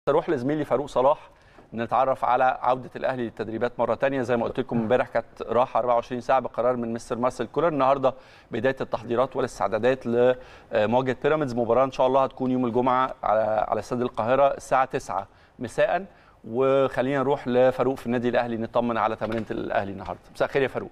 اروح لزميلي فاروق صلاح نتعرف على عوده الاهلي للتدريبات مره ثانيه زي ما قلت لكم امبارح كانت راحه 24 ساعه بقرار من مستر مارسيل كولر النهارده بدايه التحضيرات والاستعدادات لمواجهه بيراميدز مباراه ان شاء الله هتكون يوم الجمعه على على استاد القاهره الساعه 9 مساء وخلينا نروح لفاروق في النادي الاهلي نطمن على تمرينه الاهلي النهارده مساء الخير يا فاروق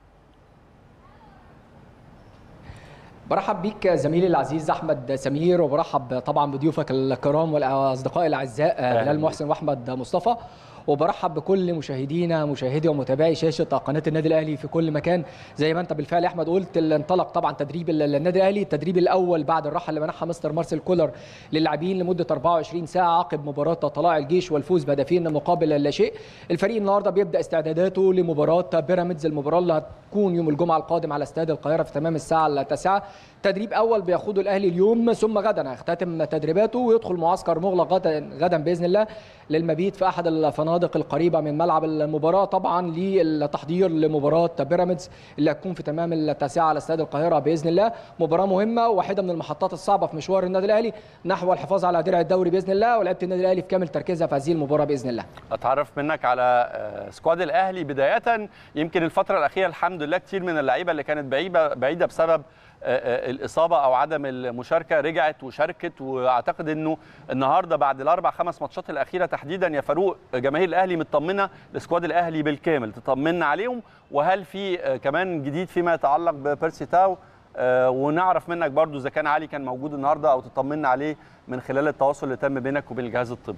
برحب بيك زميلي العزيز احمد سمير وبرحب طبعا بضيوفك الكرام والاصدقاء الاعزاء بلال محسن واحمد مصطفى وبرحب بكل مشاهدينا مشاهدي ومتابعي شاشه قناه النادي الاهلي في كل مكان زي ما انت بالفعل يا احمد قلت انطلق طبعا تدريب النادي الاهلي التدريب الاول بعد الراحه اللي منحها مستر مارسيل كولر للاعبين لمده 24 ساعه عقب مباراه طلائع الجيش والفوز بهدفين مقابل لا شيء الفريق النهارده بيبدا استعداداته لمباراه بيراميدز المباراه اللي هتكون يوم الجمعه القادم على استاد القاهره في تمام الساعه التاسعه تدريب اول بيخوضه الاهلي اليوم ثم غدا هيختتم تدريباته ويدخل معسكر مغلق غدا غدا باذن الله للمبيت في احد الفنادق القريبه من ملعب المباراه طبعا للتحضير لمباراه بيراميدز اللي هتكون في تمام التاسعه على استاد القاهره باذن الله مباراه مهمه وواحده من المحطات الصعبه في مشوار النادي الاهلي نحو الحفاظ على درع الدوري باذن الله ولعيبه النادي الاهلي في كامل تركيزها في هذه المباراه باذن الله اتعرف منك على سكواد الاهلي بدايه يمكن الفتره الاخيره الحمد لله كتير من اللعيبه اللي كانت بعيده بعيده بسبب الاصابه او عدم المشاركه رجعت وشاركت واعتقد انه النهارده بعد الاربع خمس ماتشات الاخيره تحديدا يا فاروق جماهير الاهلي مطمنه لسكواد الاهلي بالكامل تطمنا عليهم وهل في كمان جديد فيما يتعلق ببيرسي تاو ونعرف منك برضو اذا كان علي كان موجود النهارده او تطمنا عليه من خلال التواصل اللي تم بينك وبين الجهاز الطبي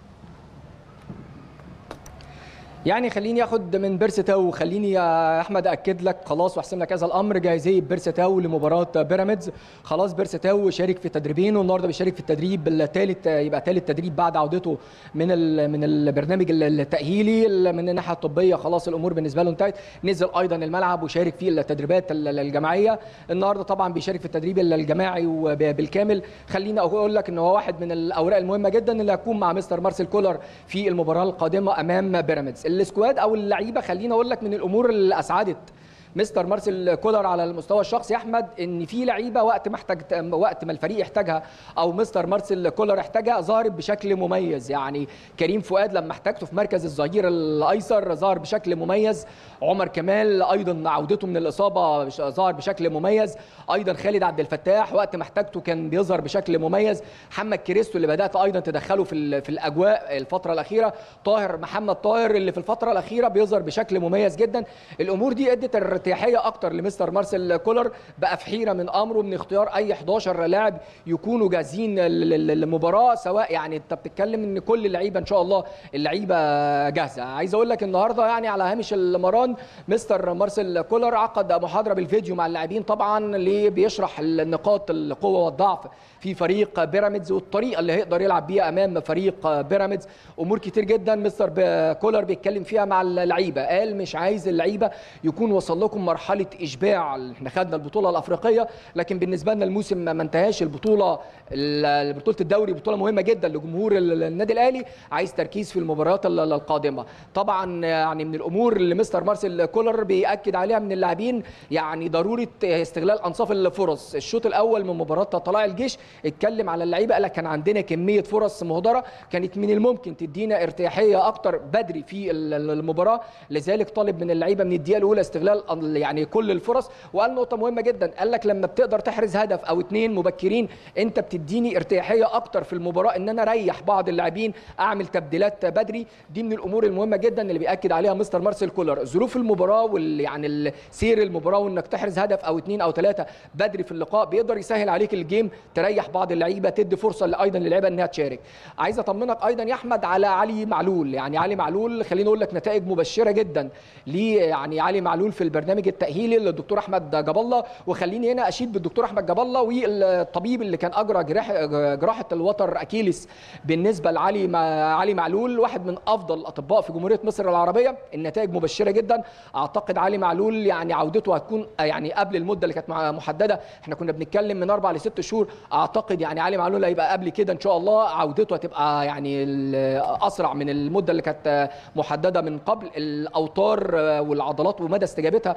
يعني خليني اخد من بيرستاو وخليني يا احمد اكد لك خلاص واحسم لك هذا الامر جاهزيه بيرستاو لمباراه بيراميدز خلاص بيرستاو شارك في تدريبين والنهارده بيشارك في التدريب الثالث يبقى ثالث تدريب بعد عودته من من البرنامج التاهيلي من الناحيه الطبيه خلاص الامور بالنسبه له انتهت نزل ايضا الملعب وشارك في التدريبات الجماعيه النهارده طبعا بيشارك في التدريب الجماعي بالكامل خليني اقول لك ان هو واحد من الاوراق المهمه جدا اللي هتكون مع مستر مارسيل كولر في المباراه القادمه امام بيراميدز السكواد او اللعيبه خليني اقول لك من الامور اللي اسعدت مستر مارسيل كولر على المستوى الشخصي احمد ان في لعيبه وقت محتاج وقت ما الفريق يحتاجها او مستر مارسيل كولر احتاجها ظهرت بشكل مميز يعني كريم فؤاد لما احتاجته في مركز الظهير الايسر ظهر بشكل مميز عمر كمال ايضا عودته من الاصابه ظهر بشكل مميز ايضا خالد عبد الفتاح وقت ما احتاجته كان بيظهر بشكل مميز محمد كريستو اللي بدات ايضا تدخله في في الاجواء الفتره الاخيره طاهر محمد طاهر اللي في الفتره الاخيره بيظهر بشكل مميز جدا الامور دي ادت ارتياحيه اكتر لمستر مارسيل كولر بقى في حيره من امره من اختيار اي 11 لاعب يكونوا جاهزين للمباراه سواء يعني انت بتتكلم ان كل اللعيبه ان شاء الله اللعيبه جاهزه عايز اقول لك النهارده يعني على هامش المران مستر مارسيل كولر عقد محاضره بالفيديو مع اللاعبين طبعا اللي بيشرح النقاط القوه والضعف في فريق بيراميدز والطريقه اللي هيقدر يلعب بيها امام فريق بيراميدز امور كتير جدا مستر كولر بيتكلم فيها مع اللعيبه قال مش عايز اللعيبه يكون وصل لكم مرحله اشباع احنا خدنا البطوله الافريقيه لكن بالنسبه لنا الموسم ما انتهاش البطوله بطوله الدوري بطوله مهمه جدا لجمهور النادي الاهلي عايز تركيز في المباريات القادمه طبعا يعني من الامور اللي مستر مارسيل كولر بياكد عليها من اللاعبين يعني ضروره استغلال انصاف الفرص الشوط الاول من مباراه طلائع الجيش اتكلم على اللعيبه قال كان عندنا كميه فرص مهدره كانت من الممكن تدينا ارتياحيه اكتر بدري في المباراه لذلك طالب من اللعيبه من الدقيقه الاولى استغلال يعني كل الفرص وقال نقطه مهمه جدا قال لك لما بتقدر تحرز هدف او اثنين مبكرين انت بتديني ارتياحيه اكتر في المباراه ان انا اريح بعض اللاعبين اعمل تبديلات بدري دي من الامور المهمه جدا اللي بياكد عليها مستر مارسيل كولر ظروف المباراه وال يعني سير المباراه وانك تحرز هدف او اثنين او ثلاثه بدري في اللقاء بيقدر يسهل عليك الجيم تريح بعض اللعيبه تدي فرصه ايضا للعيبه انها تشارك عايز اطمنك ايضا يا احمد على علي معلول يعني علي معلول خليني اقول لك نتائج مبشره جدا ليه يعني علي معلول في البرنامج التاهيلي للدكتور احمد جاب الله وخليني هنا اشيد بالدكتور احمد جاب الله والطبيب اللي كان اجرى جراح جراحه الوتر اكيليس بالنسبه لعلي مع علي معلول واحد من افضل الاطباء في جمهوريه مصر العربيه النتائج مبشره جدا اعتقد علي معلول يعني عودته هتكون يعني قبل المده اللي كانت محدده احنا كنا بنتكلم من اربع لست شهور اعتقد يعني علي معلول هيبقى قبل كده ان شاء الله عودته هتبقى يعني اسرع من المده اللي كانت محدده من قبل الاوتار والعضلات ومدى استجابتها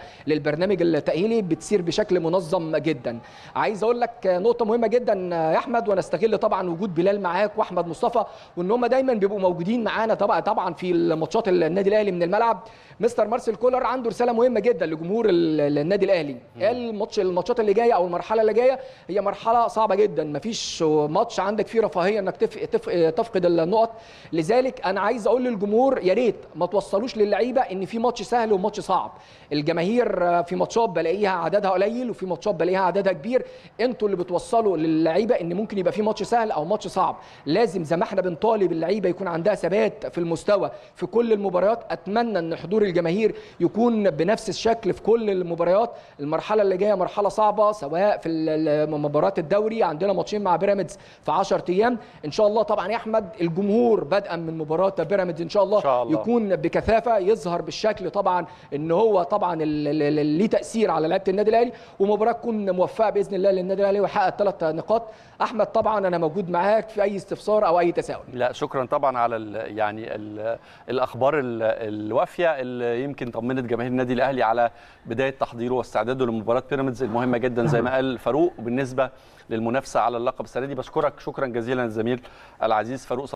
للبرنامج التاهيلي بتسير بشكل منظم جدا عايز اقول لك نقطه مهمه جدا يا احمد وانا استغل طبعا وجود بلال معاك واحمد مصطفى وان هم دايما بيبقوا موجودين معانا طبعا طبعا في الماتشات النادي الاهلي من الملعب مستر مارسيل كولر عنده رساله مهمه جدا لجمهور النادي الاهلي قال الماتش الماتشات اللي جايه او المرحله اللي جايه هي مرحله صعبه جدا مفيش ماتش عندك فيه رفاهيه انك تف... تف... تفقد النقط لذلك انا عايز اقول للجمهور يا ريت ما توصلوش للعيبه ان في ماتش سهل وماتش صعب الجماهير في ماتشات بلاقيها عددها قليل وفي ماتشات بلاقيها عددها كبير انتوا اللي بتوصلوا للعيبه ان ممكن يبقى في ماتش سهل او ماتش صعب لازم زي ما احنا بنطالب اللعيبه يكون عندها ثبات في المستوى في كل المباريات اتمنى ان حضور الجماهير يكون بنفس الشكل في كل المباريات المرحله اللي جايه مرحله صعبه سواء في مباراه الدوري عندنا ماتشين مع بيراميدز في 10 ايام ان شاء الله طبعا يا احمد الجمهور بدءا من مباراه بيراميدز ان شاء الله, إن شاء الله. يكون بكثافه يظهر بالشكل طبعا ان هو طبعا ليه تاثير على لعيبه النادي الاهلي ومباراه تكون موفقه باذن الله للنادي الاهلي ويحقق ثلاث نقاط احمد طبعا انا موجود معاك في اي استفسار او اي تساؤل لا شكرا طبعا على ال يعني ال الاخبار ال الوافيه اللي يمكن طمنت جماهير النادي الاهلي على بدايه تحضيره واستعداده لمباراه بيراميدز المهمه جدا زي ما قال فاروق وبالنسبه للمنافسه على اللقب السنه دي بشكرك شكرا جزيلا الزميل العزيز فاروق